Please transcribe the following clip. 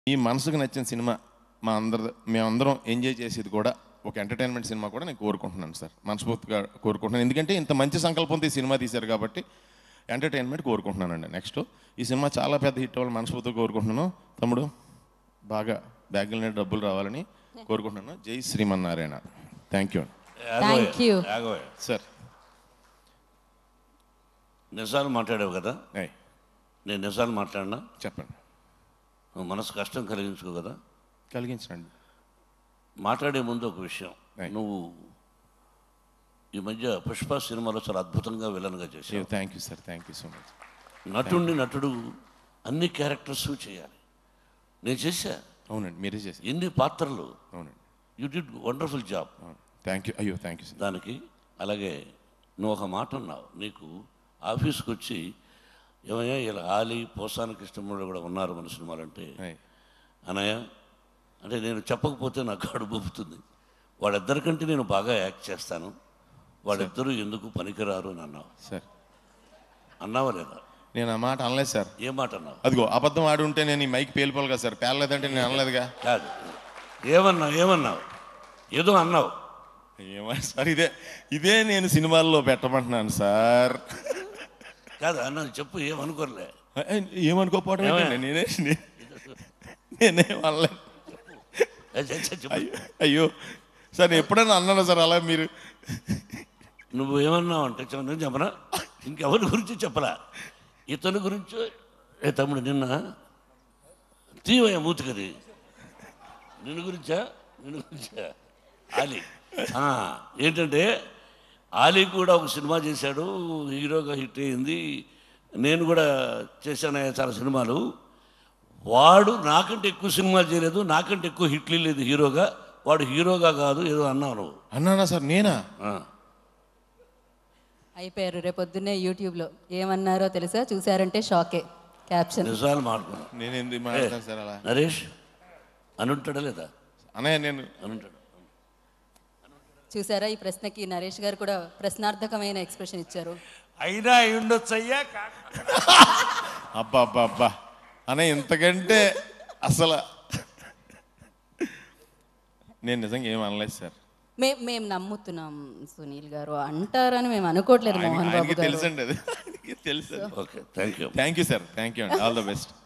మీ మనసుకు నచ్చిన సినిమా మా అందరి మేమందరం ఎంజాయ్ చేసేది కూడా ఒక ఎంటర్టైన్మెంట్ సినిమా కూడా నేను కోరుకుంటున్నాను సార్ మనస్ఫూర్తిగా కోరుకుంటున్నాను ఎందుకంటే ఇంత మంచి సంకల్పంతో ఈ సినిమా తీశారు కాబట్టి ఎంటర్టైన్మెంట్ కోరుకుంటున్నానండి నెక్స్ట్ ఈ సినిమా చాలా పెద్ద హిట్ అవ్వాలి మనస్ఫూర్తిగా కోరుకుంటున్నాను తమ్ముడు బాగా బ్యాగుల నుండి డబ్బులు రావాలని కోరుకుంటున్నాను జై Srimannarayana thank you Thank you. ఆగోయ్ సార్ నిజాలు మాట్లాడావు కదా అయ్ నేను నిజాలు మాట్లాడినా చెప్పండి నువ్వు మనసు కష్టం కలిగించుకో కదా కలిగించండి మాట్లాడే ముందు ఒక విషయం Right. నువ్వు ఈ మధ్య పుష్ప సినిమాలో చాలా అద్భుతంగా విలన్గా చేసావు thank you sir thank you so much నటుడిని నటుడు అన్ని క్యారెక్టర్స్ చేయాలి నేను చేశా అవునండి మీరే చేశారు ఎన్ని పాత్రలు అవునండి you did wonderful job thank you అయ్యో థ్యాంక్ యూ సార్ దానికి అలాగే నువ్వు ఒక మాట అన్నావు నీకు ఆఫీస్కి వచ్చి ఏమయ్యా ఇలా ఆలి పోసాన కృష్ణముడు కూడా ఉన్నారు మన సినిమాలు అంటే అయ్ అనయ్య అంటే నేను చెప్పకపోతే నాకు కడుపు ఉబ్బుతుంది వాళ్ళిద్దరికంటే నేను బాగా యాక్ట్ చేస్తాను వాళ్ళిద్దరూ ఎందుకు పనికిరారు అని అన్నావు సార్ అన్నావా లేదా నేను ఆ మాట అనలేదు సార్ ఏ మాట అన్నావు అదిగో అబద్ధం ఆడి ఉంటే నేను ఈ మైక్ పేలిపోవాలి కదా సార్ పేలలేదంటే నేను అనలేదుగా కాదు ఏమన్నావు ఏమన్నావు ఏదో అన్నావు ఏమో సార్ ఇదే ఇదే నేను సినిమాల్లో పెట్టమంటున్నాను సార్ కాదు అన్న చెప్పు ఏమనుకోలే ఏ, ఏమనుకోపోవడం ఏంటండి? నేనే నే- నేనేం అనలేదు ఏ, చె- చె- చెప్పు అయ్యో అయ్యో సార్ నేను ఎప్పుడైనా అన్నాను సార్ అలా మీరు నువ్వు ఏమన్నావు అంటే చెప్ప- నేను చెప్పనా ఇంకెవరి గురించి చెప్పలా ఇతని గురించి ఏ తమ్ముడు నిన్న తీవయ్య మూతికది నిన్ను గురించా నిన్ను గురించా ఆలీ ఆ, ఏంటంటే ఆలీ కూడా ఒక సినిమా చేశాడు హీరోగా హిట్ అయింది నేను కూడా చేశాను చాలా సినిమాలు వాడు నాకంటే ఎక్కువ సినిమాలు చేయలేదు నాకంటే ఎక్కువ హిట్లు లేదు హీరోగా వాడు హీరోగా కాదు ఏదో అన్నావు నువ్వు అన్నానా సార్ నేనా ఆ. అయిపోయారు రేపొద్దున్నే యూట్యూబ్లో ఏమన్నారో తెలుసా చూసారంటే షాకే క్యాప్షన్ నిజాలు మాట్లాడుకున్నాం నేను ఎందుకు మాట్లాడతాను సార్ అలా నరేష్ అనుంటాడా లేదా అన్నయ్య నేను అనుంటాడు చూసారా ఈ ప్రశ్నకి నరేష్ గారు కూడా ప్రశ్నార్థకమైన ఎక్స్ప్రెషన్ ఇచ్చారు అయినా అయి ఉండొచ్చు అయ్యా అబ్బా అబ్బా అబ్బా అన్నయ్య ఇంతకంటే అసలు నేను నిజంగా ఏం అనలేదు సార్ మేము మేము నమ్ముతున్నాం సునీల్ గారు అంటారని మేము అనుకోవట్లేదు ఆయనకి- మోహన్ బాబు ఆయనకి గారు తెలుసండి అది ఆయనకి తెలుసు okay thank you thank you sir thank you అండి ఆల్ ద బెస్ట్